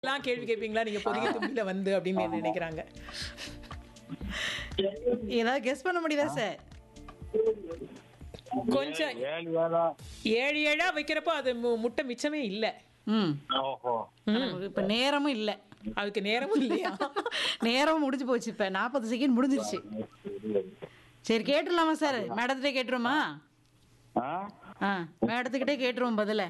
எல்லாம் கேள்வி கேட்பீங்களா நீங்க பொதிகை தும்பில வந்து அப்படின்னு நினைக்கிறாங்க ஏதாவது கெஸ் பண்ண முடியுதா சார் கொஞ்சம் ஏழு வேளா ஏழு ஏழா வைக்கிறப்போ அது மு- முட்டை மிச்சமே இல்ல ம் ஓஹோ நமக்கு இப்ப நேரமும் இல்ல அதுக்கு நேரமும் இல்லையா நேரமும் முடிஞ்சு போச்சு இப்ப நாற்பது செகண்ட் முடிஞ்சிருச்சு சரி கேட்டுடலாமா சார் மேடத்திட்டே கேட்டுருமா ஆ ஆ மேடத்துக்கிட்டே கேட்டுருவோம் பதில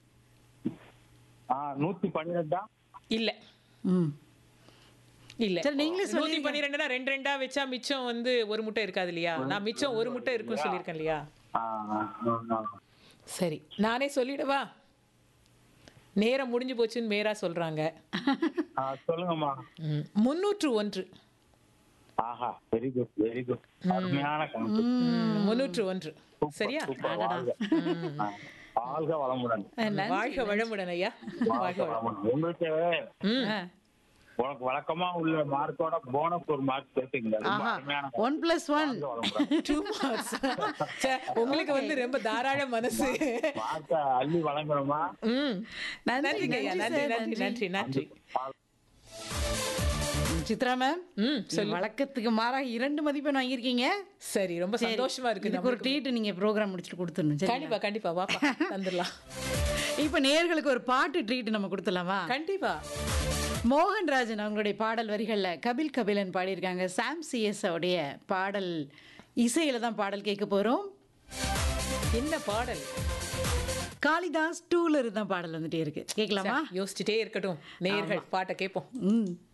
ஆ நூத்தி பன்னிரெண்டா இல்ல ம் இல்ல சரி, நீங்களே நூத்தி சொல்லிருங்க. பன்னிரெண்டுனா ரெண்டு ரெண்டா வச்சா மிச்சம் வந்து ஒரு முட்டை இருக்காது இல்லையா நான் மிச்சம் ஒரு முட்டை இருக்கும்னு சொல்லியிருக்கேன் இல்லையா ஆ, ஆ, ஆ, ஆ. சரி நானே சொல்லிடவா நேரம் முடிஞ்சு போச்சுன்னு மேரா சொல்றாங்க ஆ, சொல்லுங்கம்மா ம், முன்னூற்று ஒன்று ஆஹா வெரி குட் வெரி குட் அருமையான கணக்கு ம், முன்னூற்று ஒன்று சரியா சூப்பர் வாழ்க ஆ, வாழ்க வளமுடன் வாழ்க வளமுடன் ஐயா வாழ்க வளமுடன் உங்களுக்கு ஆ. உனக்கு வழக்கமா உள்ள மார்க்கோட போனஸ் ஒரு மார்க் சேர்த்துங்க ரொம்ப ஆஹா அருமையான ஒன் பிளஸ் ஒன் வாழ்க வளமுடன் டூ மார்க்ஸ் உங்களுக்கு வந்து ரொம்ப தாராள மனசு மார்க்க அள்ளி வழங்குறோமா ம் நன்றி நன்றிங்க ஐயா நன்றி நன்றி சார், நன்றி நன்றி நன்றி சித்ரா மேம் ம் சொல்லு வழக்கத்துக்கு மாறாக இரண்டு மதிப்பெண் வாங்கியிருக்கீங்க சரி ரொம்ப சரி, சந்தோஷமா இருக்கு இதுக்கு ஒரு ட்ரீட் நீங்க ப்ரோக்ராம் முடிச்சுட்டு கொடுத்துடணும் சரி கண்டிப்பா கண்டிப்பா வாப்பா தந்துடலாம் இப்ப நேயர்களுக்கு ஒரு பாட்டு ட்ரீட் நம்ம கொடுத்துடலாமா கண்டிப்பா மோகன்ராஜன் அவங்களுடைய பாடல் வரிகள்ல கபில் கபிலன் பாடியிருக்காங்க சாம் சிஎஸ் உடைய பாடல் இசையில தான் பாடல் கேட்க போறோம் என்ன பாடல் காளிதாஸ் டூல இருந்து தான் பாடல் வந்துட்டே இருக்கு கேட்கலாமா யோசிச்சுட்டே இருக்கட்டும் நேயர்கள் பாட்டை கேட்போம் ம்